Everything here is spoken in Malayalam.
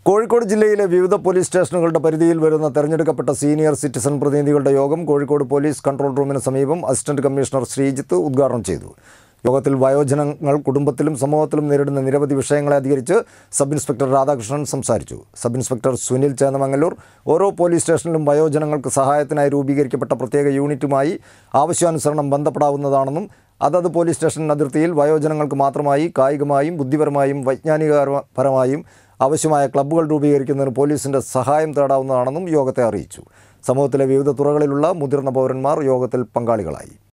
കോഴിക്കോട് ജില്ലയിലെ വിവിധ പോലീസ് സ്റ്റേഷനുകളുടെ പരിധിയിൽ വരുന്ന തെരഞ്ഞെടുക്കപ്പെട്ട സീനിയർ സിറ്റിസൺ പ്രതിനിധികളുടെ യോഗം കോഴിക്കോട് പോലീസ് കൺട്രോൾ റൂമിന് സമീപം അസിസ്റ്റന്റ് കമ്മീഷണർ ശ്രീജിത്ത് ഉദ്ഘാടനം ചെയ്തു യോഗത്തിൽ വയോജനങ്ങൾ കുടുംബത്തിലും സമൂഹത്തിലും നേരിടുന്ന നിരവധി വിഷയങ്ങളെ അധികരിച്ച് സബ് ഇൻസ്പെക്ടർ രാധാകൃഷ്ണൻ സംസാരിച്ചു സബ് ഇൻസ്പെക്ടർ സുനിൽ ചേന്നമംഗലൂർ ഓരോ പോലീസ് സ്റ്റേഷനിലും വയോജനങ്ങൾക്ക് സഹായത്തിനായി രൂപീകരിക്കപ്പെട്ട പ്രത്യേക യൂണിറ്റുമായി ആവശ്യാനുസരണം ബന്ധപ്പെടാവുന്നതാണെന്നും അതത് പോലീസ് സ്റ്റേഷൻ അതിർത്തിയിൽ വയോജനങ്ങൾക്ക് മാത്രമായി കായികമായും ബുദ്ധിപരമായും വൈജ്ഞാനികപരമായും ആവശ്യമായ ക്ലബ്ബുകൾ രൂപീകരിക്കുന്നതിന് പോലീസിന്റെ സഹായം തേടാവുന്നതാണെന്നും യോഗത്തെ അറിയിച്ചു സമൂഹത്തിലെ വിവിധ തുറകളിലുള്ള മുതിർന്ന പൗരന്മാർ യോഗത്തിൽ പങ്കാളികളായി